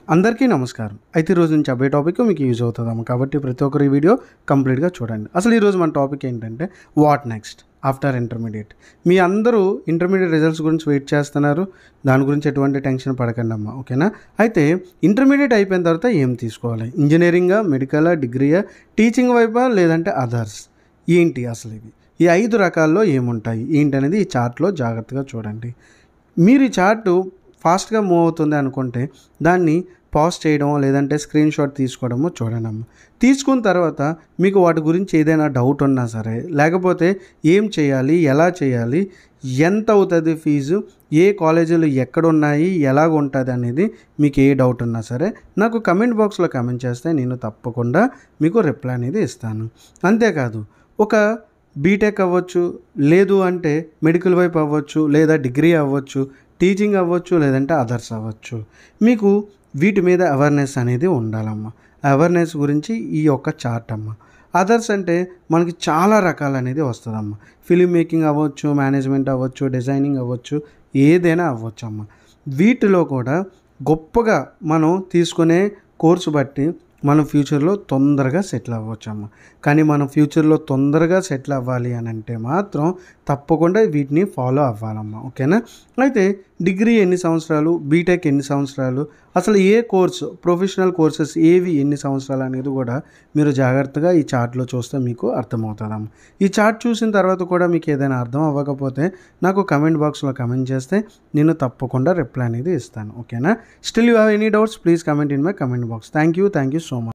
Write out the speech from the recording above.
అందరికీ నమస్కారం అయితే ఈరోజు నుంచి అబ్బాయి టాపిక్ మీకు యూజ్ అవుతుందమ్మ కాబట్టి ప్రతి ఒక్కరు ఈ వీడియో కంప్లీట్గా చూడండి అసలు ఈరోజు మన టాపిక్ ఏంటంటే వాట్ నెక్స్ట్ ఆఫ్టర్ ఇంటర్మీడియట్ మీ అందరూ ఇంటర్మీడియట్ రిజల్ట్స్ గురించి వెయిట్ చేస్తున్నారు దాని గురించి ఎటువంటి టెన్షన్ పడకండి అమ్మ ఓకేనా అయితే ఇంటర్మీడియట్ అయిపోయిన తర్వాత ఏం తీసుకోవాలి ఇంజనీరింగా మెడికలా డిగ్రీయా టీచింగ్ వైపా లేదంటే అదర్స్ ఏంటి అసలు ఇవి ఈ ఐదు రకాల్లో ఏముంటాయి ఏంటి అనేది ఈ చార్ట్లో జాగ్రత్తగా చూడండి మీరు ఈ చార్టు ఫాస్ట్గా మూవ్ అవుతుంది అనుకుంటే దాన్ని పాజ్ చేయడమో లేదంటే స్క్రీన్ షాట్ తీసుకోవడమో చూడండి తీసుకున్న తర్వాత మీకు వాటి గురించి ఏదైనా డౌట్ ఉన్నా సరే లేకపోతే ఏం చేయాలి ఎలా చేయాలి ఎంత అవుతుంది ఫీజు ఏ కాలేజీలు ఎక్కడ ఉన్నాయి ఎలాగ ఉంటుంది అనేది మీకు ఏ డౌట్ ఉన్నా సరే నాకు కమెంట్ బాక్స్లో కమెంట్ చేస్తే నేను తప్పకుండా మీకు రిప్లై అనేది ఇస్తాను అంతేకాదు ఒక బీటెక్ అవ్వచ్చు లేదు అంటే మెడికల్ వైపు అవ్వచ్చు లేదా డిగ్రీ అవ్వచ్చు టీచింగ్ అవ్వచ్చు లేదంటే అదర్స్ అవ్వచ్చు మీకు వీటి మీద అవేర్నెస్ అనేది ఉండాలమ్మా అవేర్నెస్ గురించి ఈ యొక్క చార్ట్ అమ్మ అదర్స్ అంటే మనకి చాలా రకాలు అనేది వస్తుందమ్మా ఫిలిం మేకింగ్ అవ్వచ్చు మేనేజ్మెంట్ అవ్వచ్చు డిజైనింగ్ అవ్వచ్చు ఏదైనా అవ్వచ్చు అమ్మ వీటిలో కూడా గొప్పగా మనం తీసుకునే కోర్సు బట్టి మనం ఫ్యూచర్లో తొందరగా సెటిల్ అవ్వచ్చు అమ్మ కానీ మనం ఫ్యూచర్లో తొందరగా సెటిల్ అవ్వాలి అని అంటే మాత్రం తప్పకుండా వీటిని ఫాలో అవ్వాలమ్మా ఓకేనా అయితే డిగ్రీ ఎన్ని సంవత్సరాలు బీటెక్ ఎన్ని సంవత్సరాలు అసలు ఏ కోర్సు ప్రొఫెషనల్ కోర్సెస్ ఏవి ఎన్ని సంవత్సరాలు అనేది కూడా మీరు జాగ్రత్తగా ఈ చార్ట్లో చూస్తే మీకు అర్థమవుతుందమ్మా ఈ చార్ట్ చూసిన తర్వాత కూడా మీకు ఏదైనా అర్థం అవ్వకపోతే నాకు కమెంట్ బాక్స్లో కమెంట్ చేస్తే నేను తప్పకుండా రిప్లై అనేది ఇస్తాను ఓకేనా still you have any doubts please comment in my comment box thank you thank you so much